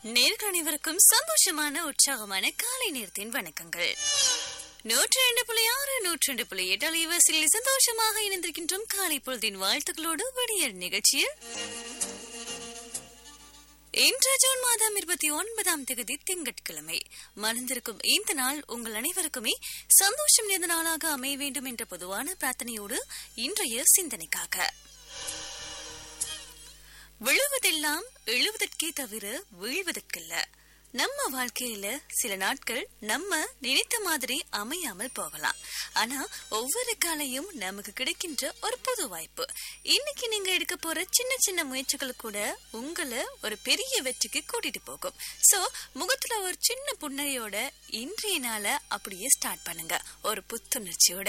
நேர்கள் அனைவருக்கும் சந்தோஷமான உற்சாகமான காலை நேரத்தின் வணக்கங்கள் நூற்றி ரெண்டு புள்ளி ஆறு நூற்றி ரெண்டு புள்ளி எட்டு அலைவரிசையில் சந்தோஷமாக இணைந்திருக்கின்றோம் காலை பொழுதின் வாழ்த்துக்களோடு விடியல் நிகழ்ச்சியில் இன்று ஜூன் மாதம் இருபத்தி ஒன்பதாம் தேதி திங்கட்கிழமை மலர்ந்திருக்கும் இந்த நாள் உங்கள் அனைவருக்குமே சந்தோஷம் நிறைந்த நாளாக அமைய வேண்டும் என்ற பொதுவான பிரார்த்தனையோடு இன்றைய சிந்தனைக்காக விழுவதெல்லாம் எழுவதற்கே தவிர வீழ்வதற்கல்ல நம்ம வாழ்க்கையில சில நாட்கள் நம்ம நினைத்த மாதிரி அமையாமல் போகலாம் ஆனா ஒவ்வொரு காலையும் நமக்கு கிடைக்கின்ற ஒரு புது வாய்ப்பு இன்னைக்கு நீங்க எடுக்க போற சின்ன சின்ன முயற்சிகள் கூட உங்களை ஒரு பெரிய வெற்றிக்கு கூட்டிட்டு போகும் சோ முகத்துல ஒரு சின்ன புன்னகையோட இன்றைய நாளை அப்படியே ஸ்டார்ட் பண்ணுங்க ஒரு புத்துணர்ச்சியோட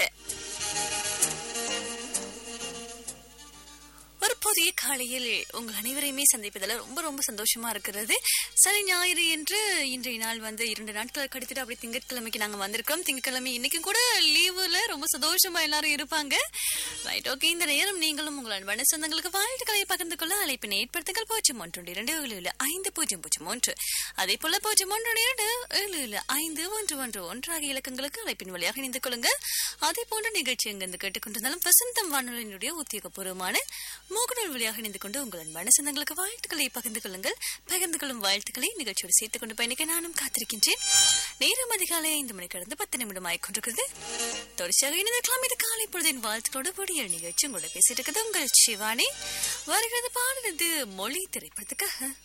ஒரு புதிய காலையில் உங்கள் அனைவரையுமே சந்திப்பதில் ரொம்ப ரொம்ப சந்தோஷமா இருக்கிறது சனி ஞாயிறு என்று இன்றைய நாள் வந்து இரண்டு நாட்கள் கடித்துட்டு அப்படி திங்கட்கிழமைக்கு நாங்க வந்திருக்கோம் திங்கட்கிழமை இன்னைக்கு கூட லீவுல ரொம்ப சந்தோஷமா எல்லாரும் இருப்பாங்க ரைட் ஓகே இந்த நேரம் நீங்களும் உங்கள் அன்பான சொந்தங்களுக்கு வாழ்த்துக்களை பகிர்ந்து கொள்ள அழைப்பினை ஏற்படுத்துங்கள் பூஜ்ஜியம் ஒன்று இரண்டு ஏழு ஏழு ஐந்து பூஜ்ஜியம் பூஜ்ஜியம் ஒன்று அதே போல பூஜ்ஜியம் ஒன்று இரண்டு ஏழு ஏழு ஐந்து ஒன்று ஒன்று ஒன்று ஆகிய இலக்கங்களுக்கு அழைப்பின் வழியாக இணைந்து கொள்ளுங்க அதே போன்ற நிகழ்ச்சி எங்கிருந்து கேட்டுக்கொண்டிருந்தாலும் வசந்தம் வானொலியினுடைய உத்தியோகபூர்வமான மூகுநூல் வழியாக இணைந்து கொண்டு உங்கள் அன்பான சொந்தங்களுக்கு வாழ்த்துக்களை பகிர்ந்து கொள்ளுங்கள் பகிர்ந்து கொள்ளும் வாழ்த்துக்களை நிகழ்ச்சியோடு சேர்த்துக் கொண்டு பயணிக்க நானும் காத்திருக்கின்றேன் நேரம் அதிகாலை ஐந்து மணி கடந்து பத்து நிமிடம் ஆய்கொண்டிருக்கிறது தொடர்ச்சியாக இணைந்திருக்கலாம் இது காலை பொழுதின் வாழ்த்துக்களோடு விடியல் நிகழ்ச்சி உங்களோட பேசிட்டு இருக்குது உங்கள் சிவானி வருகிறது பாடுறது மொழி திரைப்படத்துக்காக